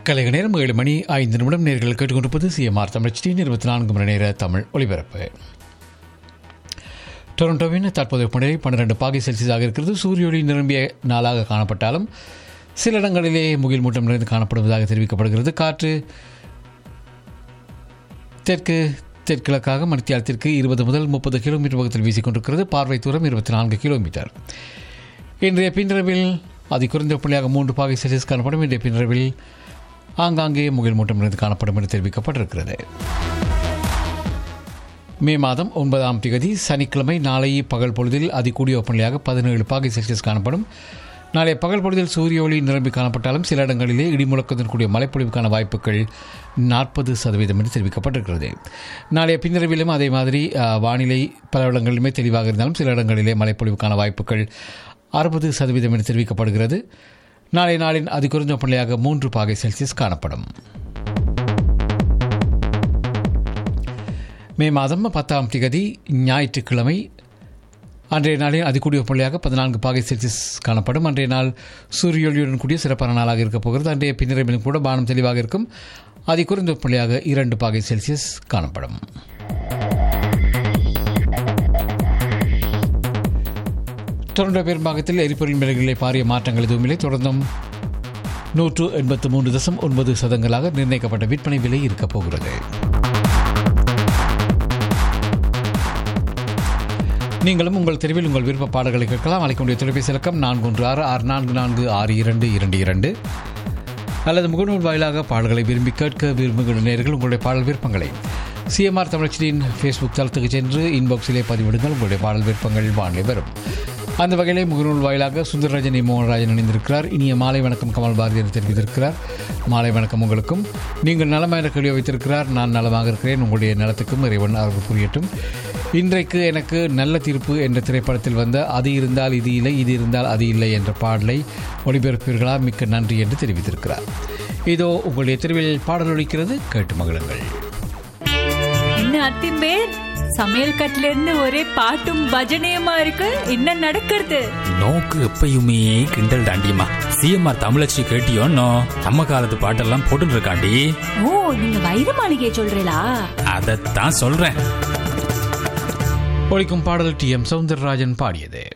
கலைக நேரம் ஏழு மணி ஐந்து நிமிடம் நேர்கள் கேட்டுக்கொண்டிருப்பது சிஎம்ஆர் தமிழ் டி இருபத்தி நான்கு மணி நேர தமிழ் ஒலிபரப்பு டொரண்டோவின் தற்போதைய வெப்பநிலை பன்னிரண்டு பாகை செல்சியஸாக இருக்கிறது சூரிய ஒளி நிரம்பிய நாளாக காணப்பட்டாலும் சில இடங்களிலே முகில் மூட்டம் நிறைந்து காணப்படுவதாக தெரிவிக்கப்படுகிறது காற்று தெற்கு தெற்கிழக்காக மணித்தியாலத்திற்கு இருபது முதல் முப்பது கிலோமீட்டர் வேகத்தில் வீசிக்கொண்டிருக்கிறது பார்வை தூரம் இருபத்தி நான்கு கிலோமீட்டர் இன்றைய பின்னிரவில் அதி குறைந்த வெப்பநிலையாக மூன்று பாகை செல்சியஸ் காணப்படும் இன்றைய பின்னிரவில் ஆங்காங்கே முகில் மூட்டம் நிறைந்து காணப்படும் என்று தெரிவிக்கப்பட்டிருக்கிறது மே மாதம் ஒன்பதாம் தேதி சனிக்கிழமை நாளை பகல் பொழுதில் அதிகூடிய வெப்பநிலையாக பதினேழு பாகை செல்சியஸ் காணப்படும் நாளைய பகல் பொழுதில் சூரிய ஒளி நிரம்பி காணப்பட்டாலும் சில இடங்களிலே இடிமுழக்கத்துடன் கூடிய மழைப்பொழிவுக்கான வாய்ப்புகள் நாற்பது சதவீதம் என்று தெரிவிக்கப்பட்டிருக்கிறது நாளைய பின்னிரவிலும் அதே மாதிரி அஹ், வானிலை பல இடங்களிலுமே தெளிவாக இருந்தாலும் சில இடங்களிலே மழைப்பொழிவுக்கான வாய்ப்புகள் அறுபது சதவீதம் என்று தெரிவிக்கப்படுகிறது நாளை நாளின் அதிகுறைந்த வெப்பநிலையாக மூன்று பாகை செல்சியஸ் காணப்படும் மே மாதம் பத்தாம் திகதி ஞாயிற்றுக்கிழமை அன்றைய நாளில் அதிகூடிய வெப்பநிலையாக பதினான்கு பாகை செல்சியஸ் காணப்படும் அன்றைய நாள் சூரியொளியுடன் கூடிய சிறப்பான நாளாக இருக்கப் போகிறது அன்றைய பின்னிரவிலும் கூட வானம் தெளிவாக இருக்கும் அதிகுறைந்த வெப்பநிலையாக இரண்டு பாகை செல்சியஸ் காணப்படும் தொடர்ந்த பெரும்பாகத்தில் எரிபொருள் விலைகளிலே பாரிய மாற்றங்கள் எதுவுமில்லை தொடர்ந்தும் நூற்று எண்பத்து மூன்று தசம் ஒன்பது சதங்களாக நிர்ணயிக்கப்பட்ட விற்பனை விலை இருக்கப் போகிறது நீங்களும் உங்கள் தெருவில் உங்கள் விருப்ப பாடல்களை கேட்கலாம் அழைக்கக்கூடிய தொலைபேசி இலக்கம் நான்கு ஒன்று ஆறு ஆறு நான்கு நான்கு ஆறு இரண்டு இரண்டு இரண்டு அல்லது முகநூல் வாயிலாக பாடல்களை விரும்பி கேட்க விரும்புகிற நேர்கள் உங்களுடைய பாடல் விருப்பங்களை சிஎம்ஆர் தமிழச்சியின் ஃபேஸ்புக் தளத்துக்கு சென்று இன்பாக்ஸிலே பதிவிடுங்கள் உங்களுடைய பாடல் விருப்பங்கள் வானிலை வரும் அந்த வகையிலே முகநூல் வாயிலாக சுந்தரராஜன் மோகன்ராஜன் இணைந்திருக்கிறார் இனிய மாலை வணக்கம் கமல் பாரதி என்று தெரிவித்திருக்கிறார் மாலை வணக்கம் உங்களுக்கும் நீங்கள் நலமாக கேள்வி வைத்திருக்கிறார் நான் நலமாக இருக்கிறேன் உங்களுடைய நலத்துக்கும் இறைவன் அருள் புரியட்டும் இன்றைக்கு எனக்கு நல்ல தீர்ப்பு என்ற திரைப்படத்தில் வந்த அது இருந்தால் இது இல்லை இது இருந்தால் அது இல்லை என்ற பாடலை ஒளிபரப்பீர்களா மிக்க நன்றி என்று தெரிவித்திருக்கிறார் இதோ உங்களுடைய தெருவில் பாடல் ஒலிக்கிறது கேட்டு மகிழுங்கள் என்ன அத்திம்பேர் சமையல் கட்டுல இருந்து ஒரே பாட்டும் பஜனையுமா இருக்கு என்ன நடக்கிறது நோக்கு எப்பயுமே கிண்டல் தாண்டியம்மா சிஎம்ஆர் தமிழச்சி கேட்டியோன்னோ நம்ம காலத்து பாட்டெல்லாம் போட்டுட்டு இருக்காண்டி ஓ நீங்க வைர மாளிகை சொல்றீங்களா அதைத்தான் சொல்றேன் ஒலிக்கும் பாடல் டி எம் சவுந்தரராஜன் பாடியது